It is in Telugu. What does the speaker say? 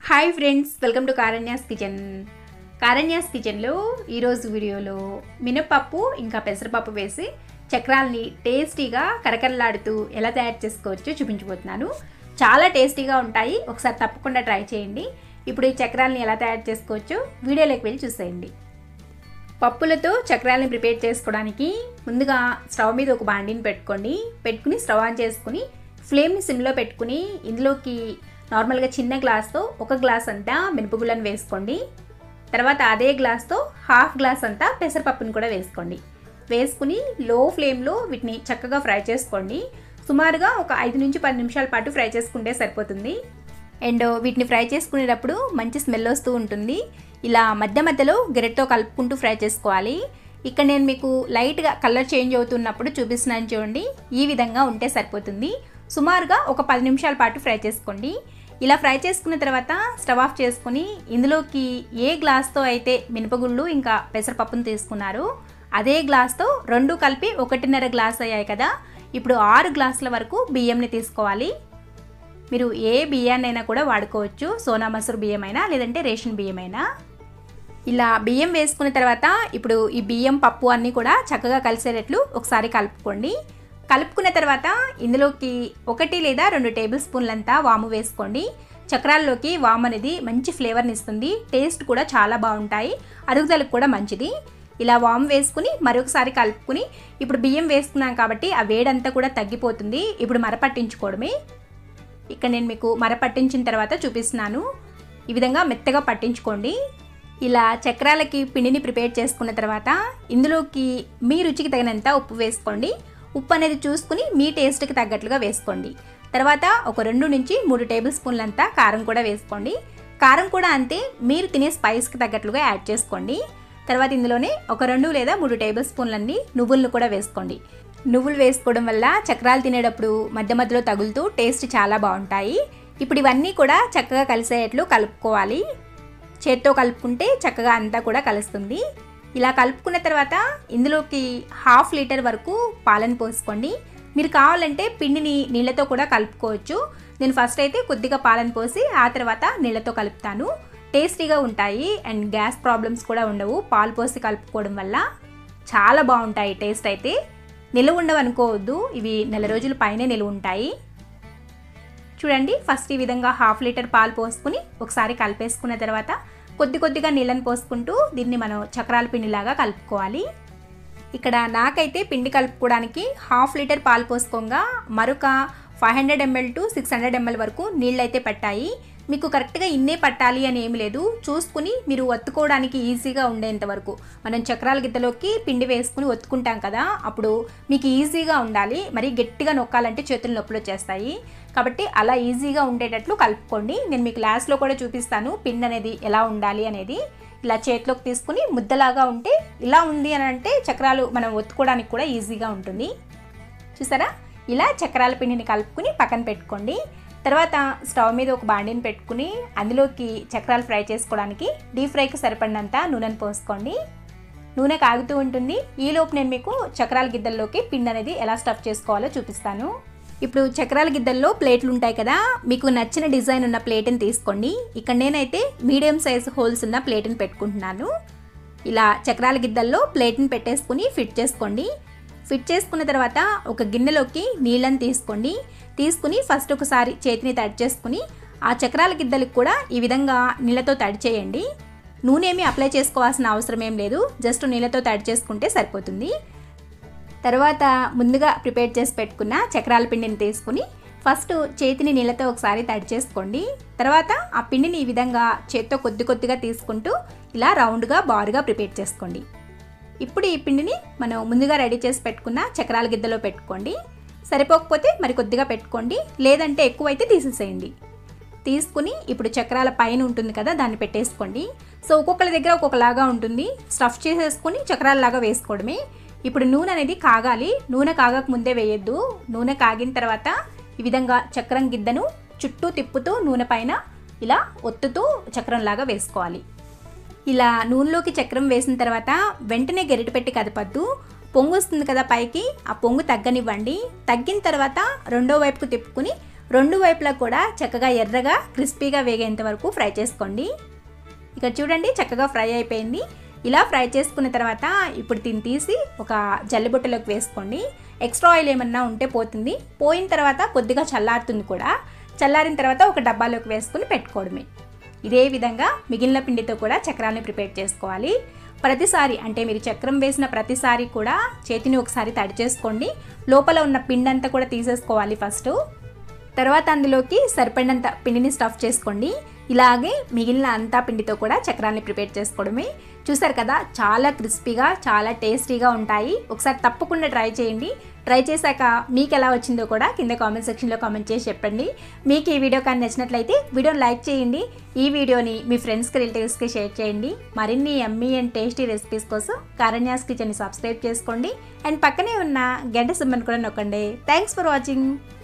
hi friends welcome to Karanya's kitchen Karanya's కిచెన్లో ఈరోజు వీడియోలో మినపప్పు ఇంకా పెసరపప్పు వేసి చక్రాల్ని టేస్టీగా కరకరలాడుతూ ఎలా తయారు చేసుకోవచ్చో చూపించబోతున్నాను చాలా టేస్టీగా ఉంటాయి ఒకసారి తప్పకుండా ట్రై చేయండి ఇప్పుడు ఈ చక్రాల్ని ఎలా తయారు చేసుకోవచ్చో వీడియోలోకి వెళ్ళి చూసేయండి పప్పులతో చక్రాలని ప్రిపేర్ చేసుకోవడానికి ముందుగా స్టవ్ మీద ఒక బాండిని పెట్టుకోండి పెట్టుకుని స్టవ్ ఆన్ చేసుకుని ఫ్లేమ్ని సిమ్లో పెట్టుకుని ఇందులోకి నార్మల్గా చిన్న గ్లాస్తో ఒక గ్లాస్ అంతా మినపగుళ్ళను వేసుకోండి తర్వాత అదే గ్లాస్తో హాఫ్ గ్లాస్ అంతా పెసరపప్పుని కూడా వేసుకోండి వేసుకుని లో ఫ్లేమ్లో వీటిని చక్కగా ఫ్రై చేసుకోండి సుమారుగా ఒక ఐదు నుంచి పది నిమిషాల పాటు ఫ్రై చేసుకుంటే సరిపోతుంది అండ్ వీటిని ఫ్రై చేసుకునేటప్పుడు మంచి స్మెల్ వస్తూ ఉంటుంది ఇలా మధ్య మధ్యలో గెరెట్తో కలుపుకుంటూ ఫ్రై చేసుకోవాలి ఇక్కడ నేను మీకు లైట్గా కలర్ చేంజ్ అవుతున్నప్పుడు చూపిస్తున్నాను చూడండి ఈ విధంగా ఉంటే సరిపోతుంది సుమారుగా ఒక పది నిమిషాల పాటు ఫ్రై చేసుకోండి ఇలా ఫ్రై చేసుకున్న తర్వాత స్టవ్ ఆఫ్ చేసుకుని ఇందులోకి ఏ గ్లాస్తో అయితే మినపగుళ్ళు ఇంకా పెసరపప్పును తీసుకున్నారు అదే గ్లాస్తో రెండు కలిపి ఒకటిన్నర గ్లాస్ అయ్యాయి కదా ఇప్పుడు ఆరు గ్లాసుల వరకు బియ్యంని తీసుకోవాలి మీరు ఏ బియ్యాన్నైనా కూడా వాడుకోవచ్చు సోనా మసూర్ బియ్యం అయినా లేదంటే రేషన్ బియ్యం అయినా ఇలా బియ్యం వేసుకున్న తర్వాత ఇప్పుడు ఈ బియ్యం పప్పు అన్నీ కూడా చక్కగా కలిసేటట్లు ఒకసారి కలుపుకోండి కలుపుకున్న తర్వాత ఇందులోకి ఒకటి లేదా రెండు టేబుల్ స్పూన్లంతా వాము వేసుకోండి చక్రాల్లోకి వాము అనేది మంచి ఫ్లేవర్ని ఇస్తుంది టేస్ట్ కూడా చాలా బాగుంటాయి అరుగుదలకు కూడా మంచిది ఇలా వాము వేసుకుని మరొకసారి కలుపుకుని ఇప్పుడు బియ్యం వేసుకున్నాం కాబట్టి ఆ వేడంతా కూడా తగ్గిపోతుంది ఇప్పుడు మరపట్టించుకోవడమే ఇక్కడ నేను మీకు మర పట్టించిన తర్వాత చూపిస్తున్నాను ఈ విధంగా మెత్తగా పట్టించుకోండి ఇలా చక్రాలకి పిండిని ప్రిపేర్ చేసుకున్న తర్వాత ఇందులోకి మీ రుచికి తగినంత ఉప్పు వేసుకోండి ఉప్పు అనేది చూసుకుని మీ టేస్ట్కి తగ్గట్లుగా వేసుకోండి తర్వాత ఒక రెండు నుంచి మూడు టేబుల్ స్పూన్లంతా కారం కూడా వేసుకోండి కారం కూడా అంతే మీరు తినే స్పైస్కి తగ్గట్లుగా యాడ్ చేసుకోండి తర్వాత ఇందులోనే ఒక రెండు లేదా మూడు టేబుల్ స్పూన్లన్నీ నువ్వులను కూడా వేసుకోండి నువ్వులు వేసుకోవడం వల్ల చక్రాలు తినేటప్పుడు మధ్య మధ్యలో తగులుతూ టేస్ట్ చాలా బాగుంటాయి ఇప్పుడు ఇవన్నీ కూడా చక్కగా కలిసేట్లు కలుపుకోవాలి చేత్తో కలుపుకుంటే చక్కగా అంతా కూడా కలుస్తుంది ఇలా కలుపుకున్న తర్వాత ఇందులోకి హాఫ్ లీటర్ వరకు పాలను పోసుకోండి మీరు కావాలంటే పిండిని నీళ్ళతో కూడా కలుపుకోవచ్చు నేను ఫస్ట్ అయితే కొద్దిగా పాలను పోసి ఆ తర్వాత నీళ్ళతో కలుపుతాను టేస్టీగా ఉంటాయి అండ్ గ్యాస్ ప్రాబ్లమ్స్ కూడా ఉండవు పాలు పోసి కలుపుకోవడం వల్ల చాలా బాగుంటాయి టేస్ట్ అయితే నిలువ ఉండవు అనుకోవద్దు ఇవి నెల రోజుల పైనే నిలువ ఉంటాయి చూడండి ఫస్ట్ ఈ విధంగా హాఫ్ లీటర్ పాలు పోసుకుని ఒకసారి కలిపేసుకున్న తర్వాత కొద్ది కొద్దిగా నీళ్ళని పోసుకుంటూ దీన్ని మనం చక్రాల పిండిలాగా కలుపుకోవాలి ఇక్కడ నాకైతే పిండి కలుపుకోవడానికి హాఫ్ లీటర్ పాలు పోసుకోగా మరొక five hundred ML to six hundred ML వరకు నీళ్ళు అయితే పట్టాయి మీకు కరెక్ట్గా ఇన్నే పట్టాలి అని ఏమి లేదు చూసుకుని మీరు ఒత్తుకోవడానికి ఈజీగా ఉండేంత వరకు మనం చక్రాల గిద్దలోకి పిండి వేసుకుని ఒత్తుకుంటాం కదా అప్పుడు మీకు ఈజీగా ఉండాలి మరి గట్టిగా నొక్కాలంటే చేతులు నొప్పులు వచ్చేస్తాయి కాబట్టి అలా ఈజీగా ఉండేటట్లు కలుపుకోండి నేను మీకు లాస్ట్లో కూడా చూపిస్తాను పిండి అనేది ఎలా ఉండాలి అనేది ఇలా చేతిలోకి తీసుకుని ముద్దలాగా ఉంటే ఇలా ఉంది అని అంటే చక్రాలు మనం ఒత్తుకోవడానికి కూడా ఈజీగా ఉంటుంది చూసారా ఇలా చక్రాల పిండిని కలుపుకుని పక్కన పెట్టుకోండి తర్వాత స్టవ్ మీద ఒక బాండిని పెట్టుకుని అందులోకి చక్రాలు ఫ్రై చేసుకోవడానికి డీప్ ఫ్రైకి సరిపడినంత నూనెను పోసుకోండి నూనె కాగుతూ ఉంటుంది ఈలోపు నేను మీకు చక్రాల గిద్దల్లోకి పిండి అనేది ఎలా స్టఫ్ చేసుకోవాలో చూపిస్తాను ఇప్పుడు చక్రాల గిద్దల్లో ప్లేట్లు ఉంటాయి కదా మీకు నచ్చిన డిజైన్ ఉన్న ప్లేట్ని తీసుకోండి ఇక్కడ నేనైతే మీడియం సైజ్ హోల్స్ ఉన్న ప్లేట్ని పెట్టుకుంటున్నాను ఇలా చక్రాల గిద్దల్లో ప్లేట్ని పెట్టేసుకుని ఫిట్ చేసుకోండి ఫిట్ చేసుకున్న తర్వాత ఒక గిన్నెలోకి నీళ్ళని తీసుకోండి తీసుకుని ఫస్ట్ ఒకసారి చేతిని తడి చేసుకుని ఆ చక్రాల గిద్దలకు కూడా ఈ విధంగా నీళ్ళతో తడి చేయండి నూనె ఏమీ అప్లై చేసుకోవాల్సిన అవసరం ఏం లేదు జస్ట్ నీళ్ళతో తడి చేసుకుంటే సరిపోతుంది తర్వాత ముందుగా ప్రిపేర్ చేసి పెట్టుకున్న చక్రాల పిండిని తీసుకుని ఫస్ట్ చేతిని నీళ్ళతో ఒకసారి తడి చేసుకోండి తర్వాత ఆ పిండిని ఈ విధంగా చేత్తో కొద్ది కొద్దిగా తీసుకుంటూ ఇలా రౌండ్గా బారుగా ప్రిపేర్ చేసుకోండి ఇప్పుడు ఈ పిండిని మనం ముందుగా రెడీ చేసి పెట్టుకున్న చక్రాల గిద్దలో పెట్టుకోండి సరిపోకపోతే మరి కొద్దిగా పెట్టుకోండి లేదంటే ఎక్కువైతే తీసేసేయండి తీసుకుని ఇప్పుడు చక్రాల పైన ఉంటుంది కదా దాన్ని పెట్టేసుకోండి సో ఒక్కొక్కరి దగ్గర ఒక్కొక్కలాగా ఉంటుంది స్టఫ్ చేసేసుకుని చక్రాలలాగా వేసుకోవడమే ఇప్పుడు నూనె అనేది కాగాలి నూనె కాగక ముందే వేయొద్దు నూనె కాగిన తర్వాత ఈ విధంగా చక్రం గిద్దను చుట్టూ తిప్పుతూ నూనె పైన ఇలా ఒత్తుతూ చక్రంలాగా వేసుకోవాలి ఇలా నూనెలోకి చక్రం వేసిన తర్వాత వెంటనే గెరిటి పెట్టి కదపద్దు పొంగు వస్తుంది కదా పైకి ఆ పొంగు తగ్గనివ్వండి తగ్గిన తర్వాత రెండో వైపుకు తిప్పుకుని రెండు వైపులా కూడా చక్కగా ఎర్రగా క్రిస్పీగా వేగేంత వరకు ఫ్రై చేసుకోండి ఇక్కడ చూడండి చక్కగా ఫ్రై అయిపోయింది ఇలా ఫ్రై చేసుకున్న తర్వాత ఇప్పుడు దీన్ని తీసి ఒక జల్లిబుట్టలోకి వేసుకోండి ఎక్స్ట్రా ఆయిల్ ఏమన్నా ఉంటే పోతుంది పోయిన తర్వాత కొద్దిగా చల్లారుతుంది కూడా చల్లారిన తర్వాత ఒక డబ్బాలోకి వేసుకుని పెట్టుకోవడమే ఇదే విధంగా మిగిలిన పిండితో కూడా చక్రాన్ని ప్రిపేర్ చేసుకోవాలి ప్రతిసారి అంటే మీరు చక్రం వేసిన ప్రతిసారి కూడా చేతిని ఒకసారి తడి చేసుకోండి లోపల ఉన్న పిండి అంతా కూడా తీసేసుకోవాలి ఫస్ట్ తర్వాత అందులోకి సరిపడినంత పిండిని స్టఫ్ చేసుకోండి ఇలాగే మిగిలిన అంతా పిండితో కూడా చక్రాన్ని ప్రిపేర్ చేసుకోవడమే చూసారు కదా చాలా క్రిస్పీగా చాలా టేస్టీగా ఉంటాయి ఒకసారి తప్పకుండా ట్రై చేయండి ట్రై చేశాక మీకు ఎలా వచ్చిందో కూడా కింద కామెంట్ సెక్షన్లో కామెంట్ చేసి చెప్పండి మీకు ఈ వీడియో కానీ నచ్చినట్లయితే వీడియోని లైక్ చేయండి ఈ వీడియోని మీ ఫ్రెండ్స్కి రిలేటివ్స్కి షేర్ చేయండి మరిన్ని ఎమ్మీ అండ్ టేస్టీ రెసిపీస్ కోసం కారణ్యాస్ కిచెన్ని సబ్స్క్రైబ్ చేసుకోండి అండ్ పక్కనే ఉన్న గంట సింబల్ కూడా నొక్కండి థ్యాంక్స్ ఫర్ వాచింగ్